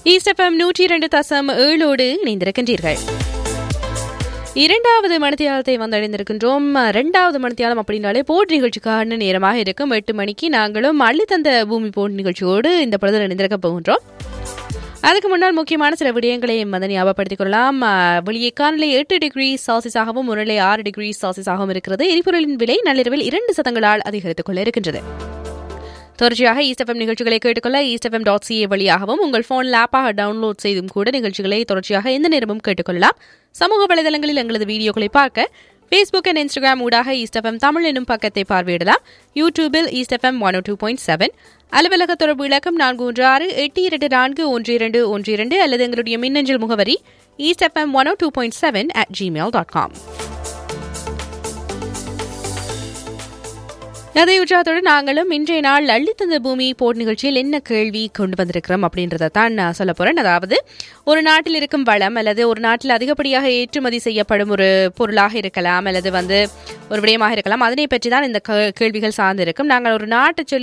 ஈஸ்டபம் நூற்றி இரண்டு தசம் ஏழோடு இணைந்திருக்கின்றீர்கள் இரண்டாவது மணித்தியாலத்தை வந்தடைந்திருக்கின்றோம் இரண்டாவது மணித்தியாலம் அப்படின்னாலே போட் நிகழ்ச்சிக்கான நேரமாக இருக்கும் எட்டு மணிக்கு நாங்களும் அள்ளி தந்த பூமி போட் நிகழ்ச்சியோடு இந்த பொழுது இணைந்திருக்க போகின்றோம் அதுக்கு முன்னால் முக்கியமான சில விடயங்களை வந்து ஞாபகப்படுத்திக் கொள்ளலாம் அஹ், வெளியே காணலை எட்டு டிகிரி சாசிஸாகவும் முரளை ஆறு டிகிரி சாசிஸாகவும் இருக்கிறது எரிபொருளின் விலை நள்ளிரவில் இரண்டு சதங்களால் அதிகரித்துக் கொள்ள இருக்கின்றது தொடர்ச்சியாக ஈஸ்ட் நிகழ்ச்சிகளை கேட்டுக்கொள்ள ஈஸ்ட் எஃப்எம் டாட் சிஏ வழியாகவும் உங்கள் போன் ஆப்பாக டவுன்லோட் செய்தும் கூட நிகழ்ச்சிகளை தொடர்ச்சியாக எந்த நேரமும் கேட்டுக்கொள்ளலாம் சமூக வலைதளங்களில் எங்களது வீடியோக்களை பார்க்க ஃபேஸ்புக் அண்ட் இன்ஸ்டாகிராம் ஊடாக ஈஸ்ட் எஃப்எம் தமிழ் எனும் பக்கத்தை பார்வையிடலாம் யூடியூபில் East FM one two point seven அலுவலக தொடர்பு இலக்கம் நான்கு ஒன்று ஆறு எட்டு இரண்டு நான்கு ஒன்று இரண்டு ஒன்று இரண்டு அல்லது எங்களுடைய மின்னஞ்சல் முகவரி East FM one two point seven at Gmail dot com நதை உற்சாகத்தோடு நாங்களும் இன்றைய நாள் அள்ளித்தந்த பூமி போட் நிகழ்ச்சியில் என்ன கேள்வி கொண்டு வந்திருக்கிறோம் அப்படின்றத தான் நான் சொல்ல போறேன் அதாவது ஒரு நாட்டில் இருக்கும் வளம் அல்லது ஒரு நாட்டில் அதிகப்படியாக ஏற்றுமதி செய்யப்படும் ஒரு பொருளாக இருக்கலாம் அல்லது வந்து ஒரு விடயமாக இருக்கலாம் அதனை பற்றி தான் இந்த கே- கேள்விகள் சார்ந்து இருக்கும் நாங்கள் ஒரு நாட்டை சொல்லி